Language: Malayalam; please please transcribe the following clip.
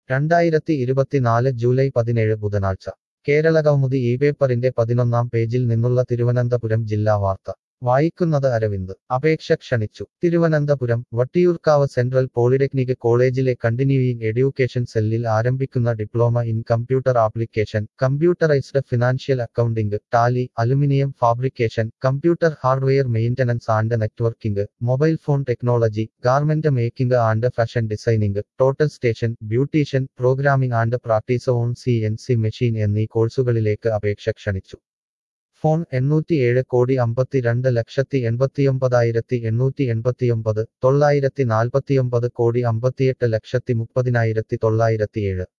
രണ്ടായിരത്തി ഇരുപത്തിനാല് ജൂലൈ പതിനേഴ് ബുധനാഴ്ച കേരളകൗമുദി ഈ പേപ്പറിന്റെ പതിനൊന്നാം പേജിൽ നിന്നുള്ള തിരുവനന്തപുരം ജില്ലാ വാർത്ത വായിക്കുന്നത് അരവിന്ദ് അപേക്ഷ ക്ഷണിച്ചു തിരുവനന്തപുരം വട്ടിയൂർക്കാവ് സെൻട്രൽ പോളിടെക്നിക് കോളേജിലെ കണ്ടിന്യൂയിങ് എഡ്യൂക്കേഷൻ സെല്ലിൽ ആരംഭിക്കുന്ന diploma in computer application computerised financial accounting Tally aluminium fabrication computer hardware maintenance and networking mobile phone technology garment making and fashion designing total station beautician programming and practice on C N C machine എന്നീ കോഴ്സുകളിലേക്ക് അപേക്ഷ ക്ഷണിച്ചു ഫോൺ എണ്ണൂറ്റിയേഴ് കോടി അമ്പത്തിരണ്ട് ലക്ഷത്തി എൺപത്തിയൊമ്പതായിരത്തി എണ്ണൂറ്റി എൺപത്തിയൊമ്പത് തൊള്ളായിരത്തി നാൽപ്പത്തിയൊമ്പത് കോടി അമ്പത്തിയെട്ട് ലക്ഷത്തി മുപ്പതിനായിരത്തി തൊള്ളായിരത്തിയേഴ്